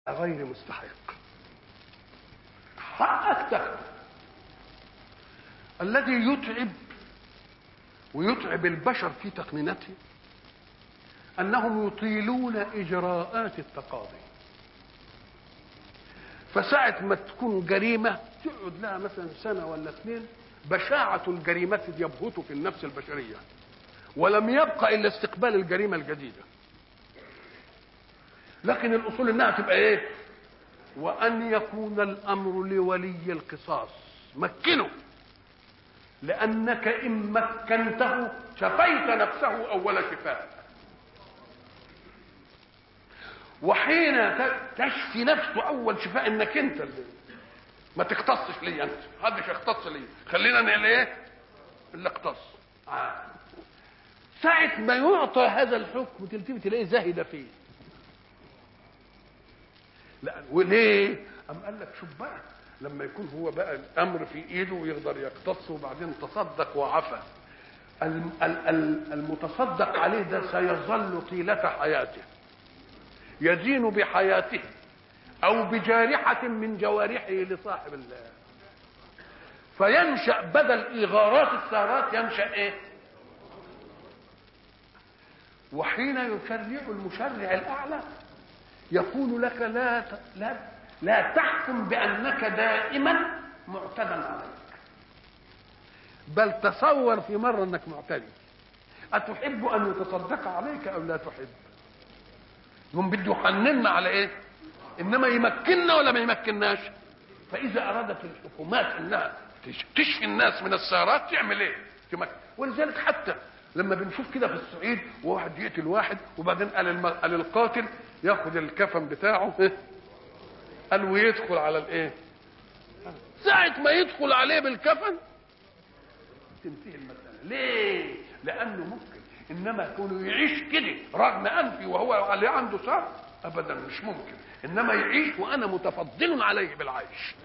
غير مستحق حقك تاخده الذي يتعب ويتعب البشر في تقنينته انهم يطيلون اجراءات التقاضي فساعة ما تكون جريمة تقعد لها مثلا سنة ولا اثنين بشاعة الجريمة يبهت في النفس البشرية ولم يبقى إلا استقبال الجريمة الجديدة لكن الأصول إنها تبقى إيه وأن يكون الأمر لولي القصاص مكنه لأنك إن مكنته شفيت نفسه أول شفاء وحين تشفي نفسه اول شفاء انك انت اللي ما تختصش لي انت محدش يختص لي خلينا نقول ايه اللي اختص آه. ساعة ما يعطى هذا الحكم تلتفت تلاقيه زهد فيه لا وليه؟ أم قال لك شوف بقى لما يكون هو بقى الامر في ايده ويقدر يقتص وبعدين تصدق وعفى المتصدق عليه ده سيظل طيلة حياته يدين بحياته او بجارحة من جوارحه لصاحب الله فينشأ بدل إغارات السارات ينشأ إيه؟ وحين يشرع المشرع الأعلى يقول لك لا لا لا تحكم بأنك دائما معتدى عليك بل تصور في مرة أنك معتدي أتحب أن يتصدق عليك أو لا تحب؟ يقوم بده يحننا على ايه انما يمكننا ولا ما يمكنناش فاذا ارادت الحكومات انها تشفي الناس من السيارات تعمل ايه تمكن ولذلك حتى لما بنشوف كده في الصعيد وواحد يقتل واحد وبعدين قال الم... قال القاتل ياخذ الكفن بتاعه قال ويدخل على الايه ساعة ما يدخل عليه بالكفن تنتهي المسألة ليه؟ لأنه ممكن انما يكون يعيش كده رغم انفي وهو اللي عنده صار ابدا مش ممكن انما يعيش وانا متفضل عليه بالعيش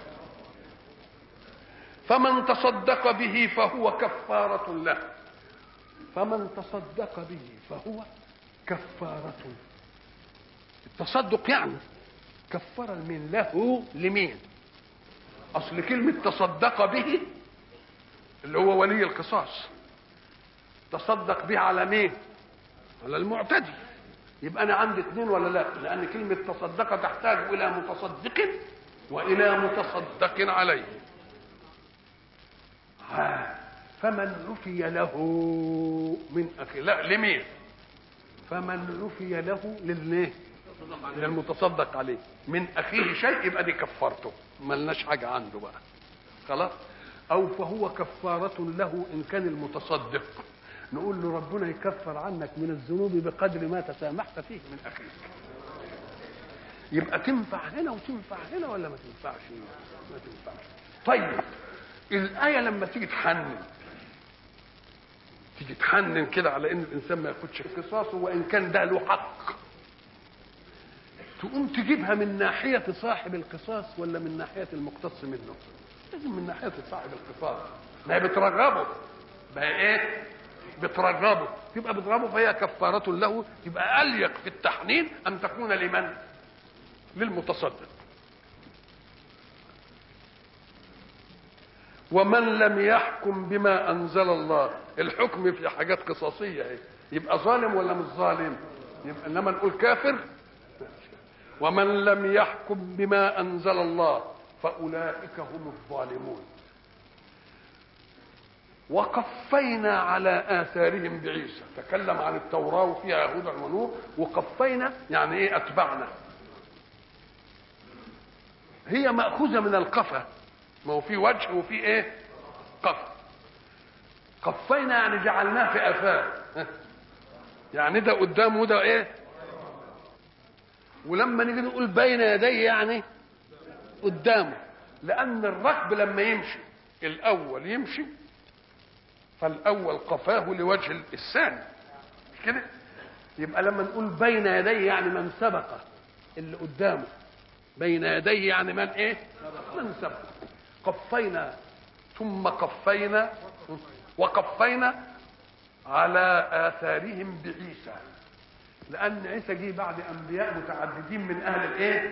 فمن تصدق به فهو كفارة له فمن تصدق به فهو كفارة التصدق يعني كفر من له لمين اصل كلمة تصدق به اللي هو ولي القصاص تصدق به على مين على المعتدي يبقى انا عندي اثنين ولا لا لان كلمه تصدق تحتاج الى متصدق والى متصدق عليه فمن عفي له من اخي لا لمين فمن عفي له لليه للمتصدق عليه من اخيه شيء يبقى دي كفارته ملناش حاجه عنده بقى خلاص او فهو كفاره له ان كان المتصدق نقول له ربنا يكفر عنك من الذنوب بقدر ما تسامحت فيه من اخيك يبقى تنفع هنا وتنفع هنا ولا ما تنفعش ما تنفعش طيب الآية لما تيجي تحنن تيجي تحنن كده على ان الانسان ما ياخدش قصاصه وان كان ده له حق تقوم تجيبها من ناحية صاحب القصاص ولا من ناحية المقتص منه لازم من ناحية صاحب القصاص ما هي بترغبه ما هي ايه بترغبه تبقى بترغبه فهي كفارة له يبقى أليق في التحنين أن تكون لمن؟ للمتصدق ومن لم يحكم بما أنزل الله الحكم في حاجات قصاصية اهي يبقى ظالم ولا مش ظالم؟ يبقى إنما نقول كافر ومن لم يحكم بما أنزل الله فأولئك هم الظالمون وقفينا على آثارهم بعيسى تكلم عن التوراة وفيها هدى ونور وقفينا يعني ايه أتبعنا هي مأخوذة من القفا ما هو في وجه وفي ايه قف قفينا يعني جعلناه في آثار يعني ده قدام وده ايه ولما نيجي نقول بين يديه يعني قدامه لأن الركب لما يمشي الأول يمشي فالاول قفاه لوجه الثاني مش كده يبقى لما نقول بين يديه يعني من سبق اللي قدامه بين يديه يعني من ايه من سبق قفينا ثم قفينا وقفينا على اثارهم بعيسى لان عيسى جه بعد انبياء متعددين من اهل الايه